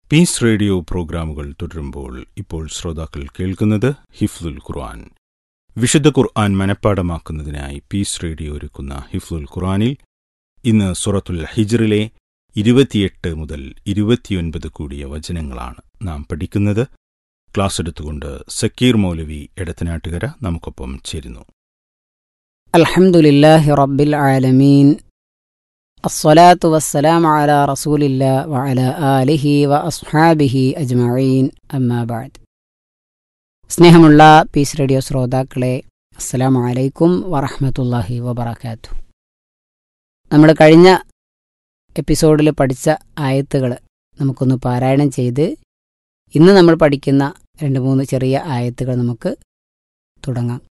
piece radio പ്രോഗ്രാമുകൾ തുടരുമ്പോൾ ഇപ്പോൾ ശ്രോതാക്കൾ കേൾക്കുന്നത് ഹിഫ്ലുൽ ഖുർആൻ വിശുദ്ധ ഖുർആൻ മനഃപ്പാടമാക്കുന്നതിനായി പീസ് റേഡിയോ ഒരുക്കുന്ന ഹിഫ്ലുൽ ഖുർആനിൽ ഇന്ന് സുറത്തുൽ ഹിജ്റിലെ ഇരുപത്തിയെട്ട് മുതൽ ഇരുപത്തിയൊൻപത് കൂടിയ വചനങ്ങളാണ് നാം പഠിക്കുന്നത് ക്ലാസ് എടുത്തുകൊണ്ട് സക്കീർ മൗലവി എടത്തനാട്ടുകര നമുക്കൊപ്പം ചേരുന്നു الحمد لله رب العالمين الصلاة والسلام على رسول الله وعلى آله وأصحابه أجمعين أما بعد സ്നേഹമുള്ള പീസ് റേഡിയോ ശ്രോതാക്കളെ അസ്സലാമു അലൈക്കും വറഹ്മത്തുള്ളാഹി വബറകാത്തു നമ്മൾ കഴിഞ്ഞ എപ്പിസോഡിൽ പഠിച്ച ആയത്തുകൾ നമുക്കൊന്ന് പാരായണം ചെയ്ത് ഇന്ന് നമ്മൾ പഠിക്കുന്ന രണ്ട് മൂന്ന് ചെറിയ ആയത്തുകൾ നമുക്ക് തുടങ്ങാം